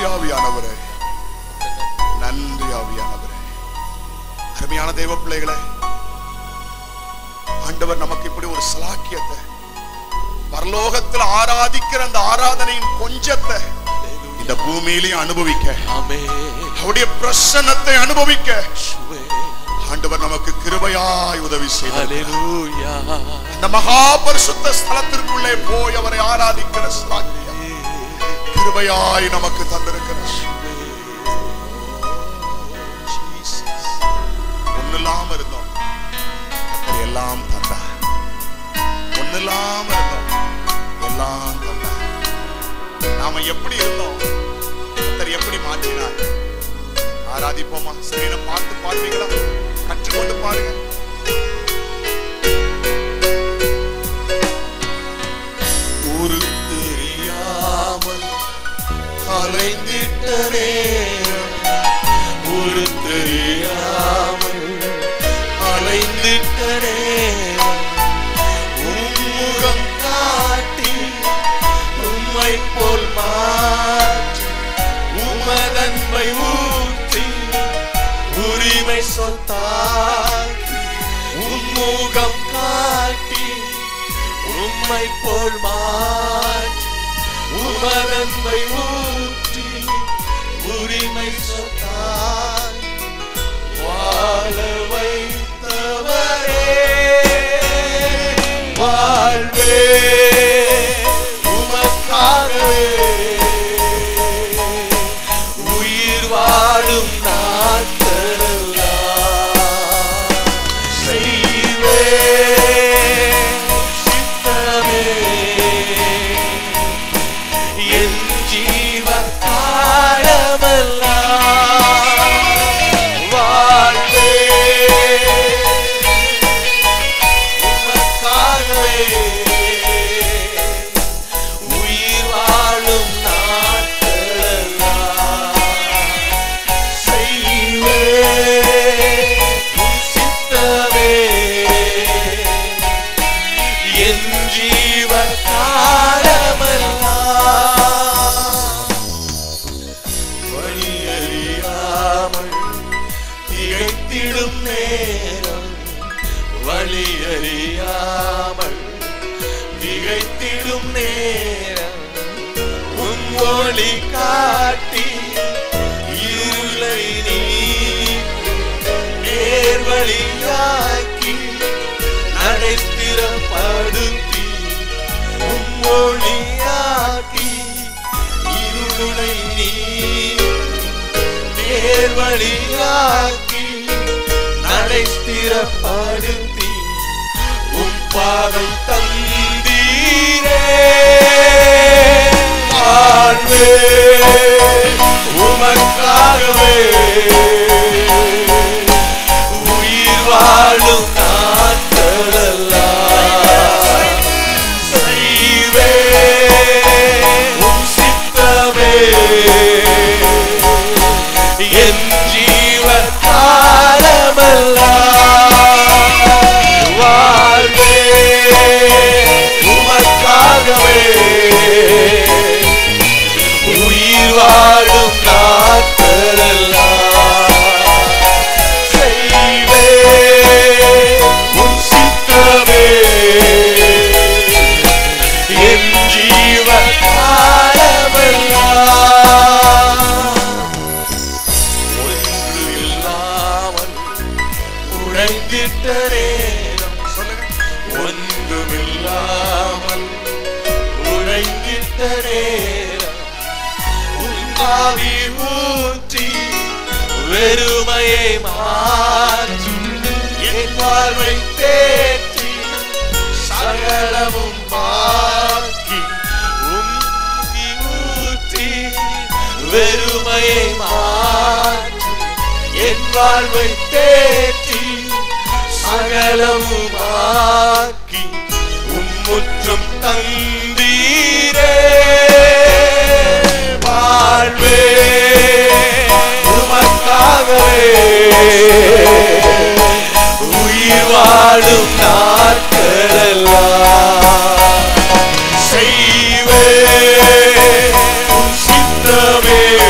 ஆவியானவரே நன்றி ஆவியானவரே அருமையான தேவ பிள்ளைகளே ஆண்டவர் நமக்கு இப்படி ஒரு சலாக்கியத்தை பரலோகத்தில் ஆராதிக்கிற அந்த ஆராதனையின் கொஞ்சத்தை இந்த பூமியிலையும் அனுபவிக்க ஆமென் அவருடைய பிரசன்னத்தை அனுபவிக்க இயேசுவே ஆண்டவர் நமக்கு கிருபையாய் உதவி செய்தார் ஹalleluya அந்த மகா பரிசுத்த ஸ்தலத்திற்குள்ளே போய் அவரை ஆராதிக்கிற சாக்கியம் கிருபையாய் நமக்கு தந்திருக்கிறார் Jesus. ஒண்ணில்லாம இருந்தோம் கர்த்தர் எல்லாம் தந்தார் ஒண்ணில்லாம இருந்தோம் எல்லாம் தந்தார் நாம எப்படி இருந்தோம் கர்த்தர் எப்படி மாற்றினார் ஆராதிப்போமா ஸ்கிரீனை பார்த்து பாடுவீங்களா கற்றுக்கொண்டு பாருங்க ஒரு தெரியாமல் அலைந்திட்ட நேரம் ஒரு தெரியாமல் அலைந்திட்ட நேரம் உம்முகம் காட்டி உம்மை போல் மாற்றி உமதன்மை ஊற்றி உரிமை சொத்தாக்கி உம்முகம் காட்டி உம்மை போல் மாற்றி உமதன்மை ஊற்றி உரிமை சொத்தாய் வாழ வைத்தவரே வாழ்வே உமக்காகவே உயிர் வாழும் நாட்களெல்லாம் செய்வே சித்தமே என் ஜீவ காலமெல்லாம் வாழ்வே உமக்காகவே உயிர் வாழும் நாட்களெல்லாம் செய்வே உம் சித்தமே என் ஜீவ காலமெல்லாம் வழியறியாமல் திகைத்திடும் நேரம் வழியறியாமல் திகைத்திடும் நேரம் உன் ஒளி காட்டி இருளை நீக்கி நேர்வழியாக்கி நடைத்திறப்படுத்தி உம்மொழியாக்கி இருளை நீக்கி நேர்வழியாக்கி நடைத்திறப்படுத்தி உம் பாதை தந்தீரே வாழ்வே உமக்காகவே உயிர் வாழும் நாட்களெல்லாம் செய்வே உம் சித்தமே என் ஜீவ காலமெல்லாம் வாழ்வே உமக்காகவே உயிர் வாழும் நாட்களெல்லாம் செய்வே உம் சித்தமே என் ஜீவ காலமெல்லாம் ஒன்று இல்லாமல் உழைத்திட்ட நேரம் ஒன்றுமில்லாமல் உழைத்திட்ட நேரம் உன்னாவி ஊற்றி வெறுமையை மாற்றி என் வாழ்வை தேற்றி சகலமும் மாற்றி உம்மி ஊற்றி வெறுமையை மாற்றி என் வாழ்வை தேற்றி சகலமுமாக்கி உம்முற்றும் தந்தீரே வாழ்வே உமக்காகவே உயிர் வாழும் நாட்களெல்லாம் செய்வே உம் சித்தமே